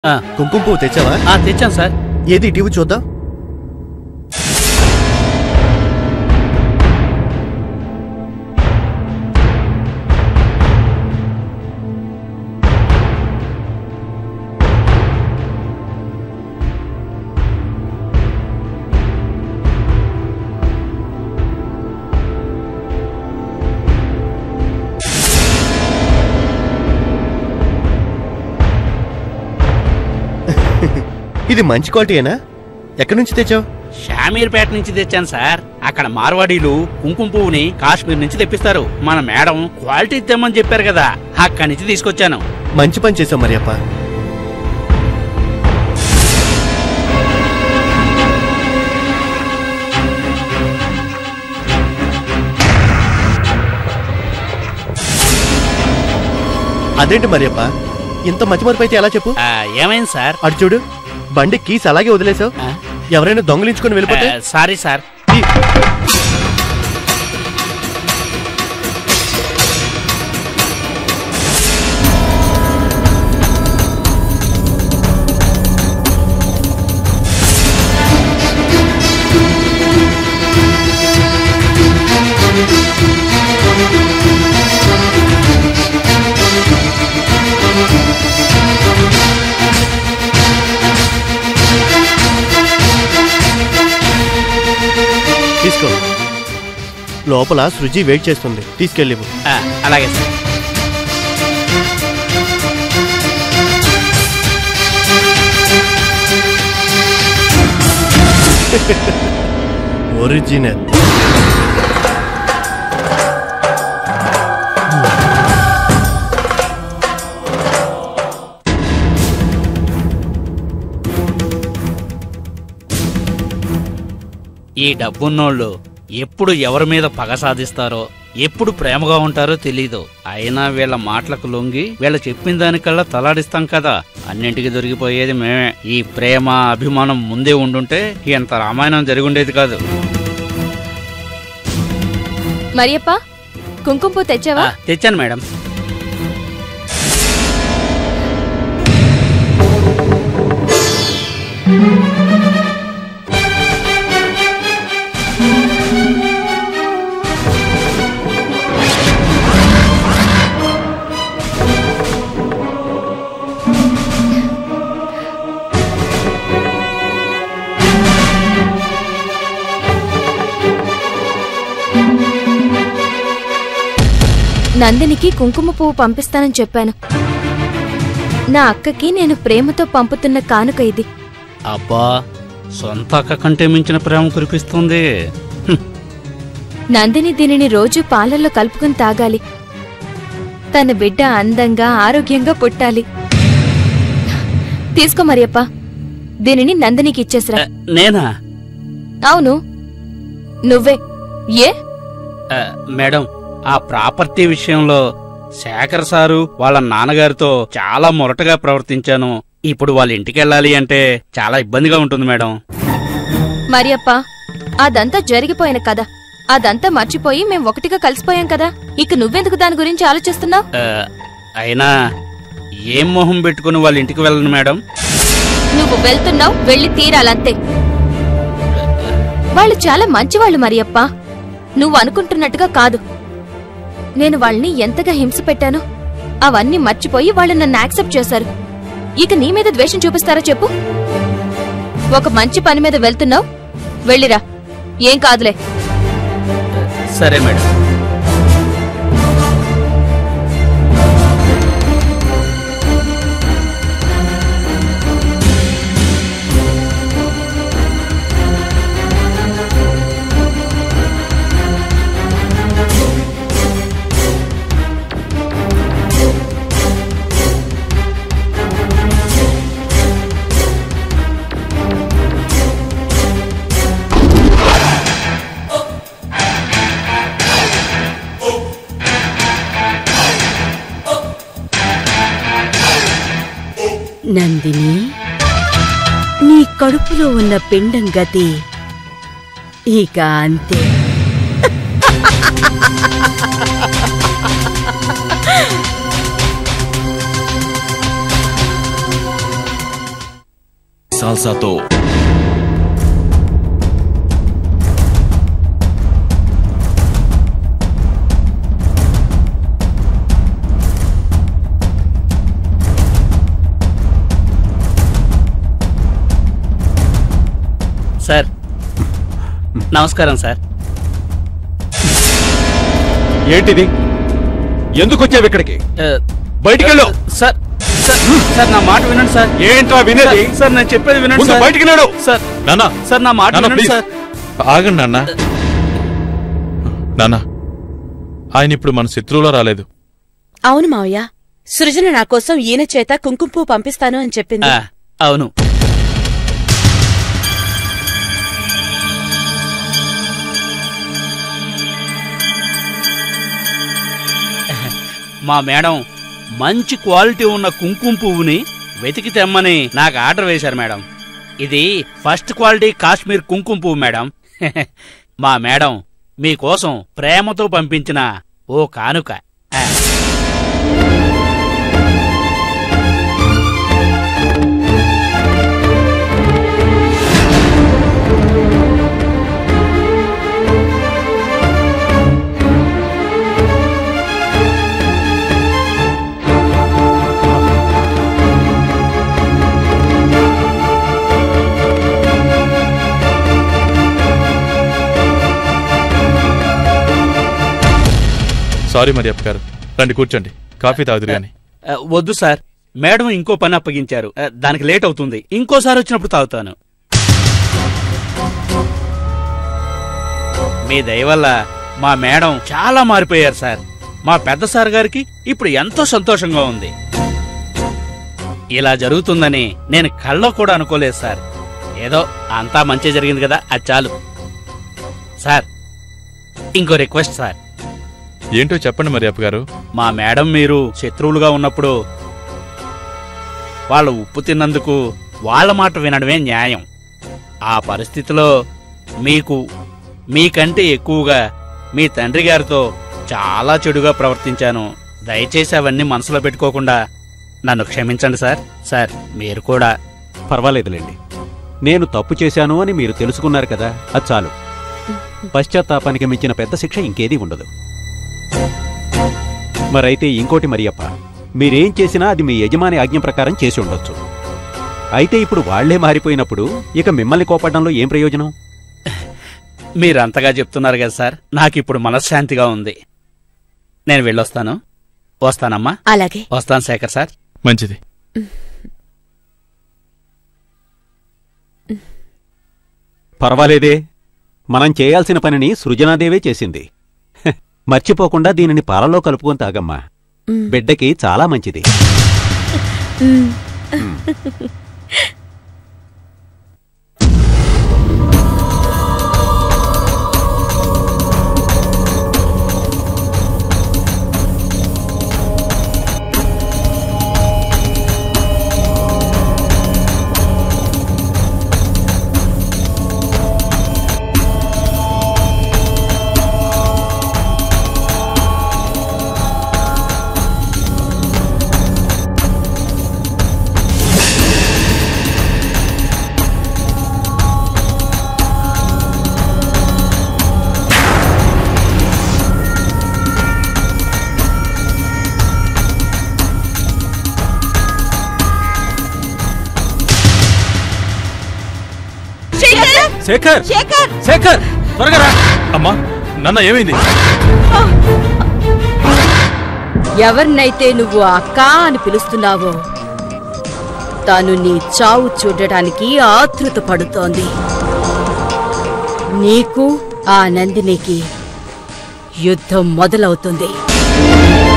ఆ, కుంకుమ పువ్వు తెచ్చావా ఆ, తెచ్చాను సార్ ఏది ఇటీవి చూద్దాం ఇది మంచి క్వాలిటీయేనా ఎక్కడి నుంచి తెచ్చావు షామీర్పేట నుంచి తెచ్చాను సార్ అక్కడ మార్వాడీలు కుంకుమ పువ్వుని కాశ్మీర్ నుంచి తెప్పిస్తారు మన మేడం క్వాలిటీ తెమ్మని చెప్పారు కదా అక్కడి నుంచి తీసుకొచ్చాను మంచి పని చేసావు మరి అప్ప అదేంటి మరి అప్ప ఇంత మంచి మరపు అయితే ఎలా చెప్పు ఆ, ఏమైంది సార్ అటు చూడు బండి కీస్ అలాగే వదిలేసావు ఆ, ఎవరైనా దొంగలించుకొని వెళ్ళిపోతే ఆ, సారీ సార్ ఈ- తీసుకో లోపల సృజి వెయిట్ చేస్తుంది తీసుకెళ్ళివు ఆ, అలాగే సార్ ఒరిజినల్ ఈ డబ్బున్నోళ్ళు ఎప్పుడు ఎవరి మీద పగ సాధిస్తారో ఎప్పుడు ప్రేమగా ఉంటారో తెలీదు అయినా వీళ్ళ మాటలకు లొంగి వీళ్ళ చెప్పిన దానికల్లా తలాడిస్తాం కదా అన్నింటికి దొరికిపోయేది మేమే ఈ ప్రేమ అభిమానం ముందే ఉండుంటే ఇంత రామాయణం జరిగుండేది కాదు మరియప్ప కుంకుమ పువ్వు తెచ్చావా ఆ, తెచ్చాను మేడం నందినికి కుంకుమ పువ్వు పంపిస్తానని చెప్పాను నా అక్కకి నేను ప్రేమతో పంపుతున్న కానుక ఇది అబ్బా సొంత అక్క కంటే మించిన ప్రేమ కురిపిస్తుంది హ్మ్. నందిని దీనిని రోజు పాలల్లో కలుపుకుని తాగాలి తన బిడ్డ అందంగా ఆరోగ్యంగా పుట్టాలి తీసుకో మరియప్ప దీనిని నందినికి ఇచ్చేసిరా ఆ, నేనా అవును నువ్వే ఏ ఆ, మేడం ఆ ప్రాపర్టీ విషయంలో శేఖర్ సారు వాళ్ళ నాన్నగారితో చాలా మొరటగా ప్రవర్తించాను ఇప్పుడు వాళ్ళ ఇంటికి వెళ్ళాలి అంటే చాలా ఇబ్బందిగా ఉంటుంది మేడం మరియప్ప అదంతా జరిగిపోయిన కథ అదంతా మర్చిపోయి మేం ఒకటిగా కలిసిపోయాం కదా ఇక నువ్వెందుకు దాని గురించి ఆలోచిస్తున్నావు ఆ, అయినా ఏం మొహం పెట్టుకుని వాళ్ళ ఇంటికి వెళ్ళను మేడం నువ్వు వెళ్తున్నావు వెళ్ళి తీరాలంతే వాళ్ళు చాలా మంచివాళ్ళు మరియప్ప నువ్వు అనుకుంటున్నట్టుగా కాదు నేను వాళ్ళని ఎంతగా హింస పెట్టానో అవన్నీ మర్చిపోయి వాళ్ళు నన్ను యాక్సెప్ట్ చేశారు ఇక నీ మీద ద్వేషం చూపిస్తారా చెప్పు ఒక మంచి పని మీద వెళ్తున్నావు వెళ్ళిరా ఏం కాదులే సరే మేడం నందిని నీ కడుపులో ఉన్న పిండం గతి ఇక అంతే సాల్సాతో సార్ నమస్కారం సార్ ఏంటిది ఎందుకు వచ్చావు ఇక్కడికి ఆ, బయటికి వెళ్ళు సార్ సార్ సార్ నా మాట వినండి సార్ ఏంట్రా వినేది సార్, సార్ నేను చెప్పేది వినండి ముందు సార్ బయటికి నడు సార్ నాన్న సార్ నా మాట నాన్న, వినండి ప్లీజ్. సార్ ఆగండి నాన్న నాన్న ఆయన ఇప్పుడు మన శత్రువులో రాలేదు అవును మావయ్య సృజన నా కోసం ఈయన చేత కుంకుమ పువ్వు పంపిస్తాను అని చెప్పింది ఆ, అవును మా మేడం మంచి క్వాలిటీ ఉన్న కుంకుమ పువ్వుని వెతికి తెమ్మని నాకు ఆర్డర్ వేశారు మేడం ఇది ఫస్ట్ క్వాలిటీ కాశ్మీర్ కుంకుమ పువ్వు మేడం మా మేడం మీకోసం ప్రేమతో పంపించిన ఓ కానుక ఆ. సారీ మరి గారు రండి కూర్చోండి కాఫీ తాగుదురు గాని ఆ, వద్దు సార్ మేడం ఇంకో పని అప్పగించారు ఆ, దానికి లేట్ అవుతుంది ఇంకోసారి వచ్చినప్పుడు తాగుతాను మీ దయ వల్ల మా మేడం చాలా మారిపోయారు సార్ మా పెద్ద సార్ గారికి ఇప్పుడు ఎంతో సంతోషంగా ఉంది ఇలా జరుగుతుందని నేను కళ్ళలో కూడా అనుకోలేదు సార్ ఏదో అంతా మంచి జరిగింది కదా అది చాలు సార్ ఇంకో రిక్వెస్ట్ సార్ ఏంటో చెప్పండి మరి గారు మా మేడం మీరు శత్రువులుగా ఉన్నప్పుడు వాళ్ళు ఉప్పు తిన్నందుకు వాళ్ళ మాట వినడమే న్యాయం ఆ పరిస్థితిలో మీకు మీకంటే ఎక్కువగా మీ తండ్రి గారితో చాలా చెడుగా ప్రవర్తించాను దయచేసి అవన్నీ మనసులో పెట్టుకోకుండా నన్ను క్షమించండి సార్ సార్ మీరు కూడా పర్వాలేదులేండి నేను తప్పు చేశాను అని మీరు తెలుసుకున్నారు కదా అది చాలు పశ్చాత్తాపానికి మించిన పెద్ద శిక్ష ఇంకేదీ ఉండదు మరైతే ఇంకోటి మరియప్ప మీరేం చేసినా అది మీ యజమాని ఆజ్ఞ ప్రకారం చేసి ఉండొచ్చు అయితే ఇప్పుడు వాళ్లే మారిపోయినప్పుడు ఇక మిమ్మల్ని కోపడంలో ఏం ప్రయోజనం మీరు అంతగా చెప్తున్నారు కదా సార్ నాకిప్పుడు మనశ్శాంతిగా ఉంది నేను వెళ్ళొస్తాను వస్తానమ్మా అలాగే వస్తాను శేఖర్ సార్ మంచిది పర్వాలేదే మనం చేయాల్సిన పనిని సృజనాదేవే చేసింది హె, మర్చిపోకుండా దీనిని పాలలో కలుపుకొని తాగమ్మా బిడ్డకి చాలా మంచిది శేఖర్ శేఖర్ శేఖర్ త్వరగా రా అమ్మా నాన్న ఏమైంది ఎవరినైతే నువ్వు అక్క అని పిలుస్తున్నావో తను నీ చావు చూడటానికి ఆతృత పడుతోంది నీకు ఆ నందినికి యుద్ధం మొదలవుతుంది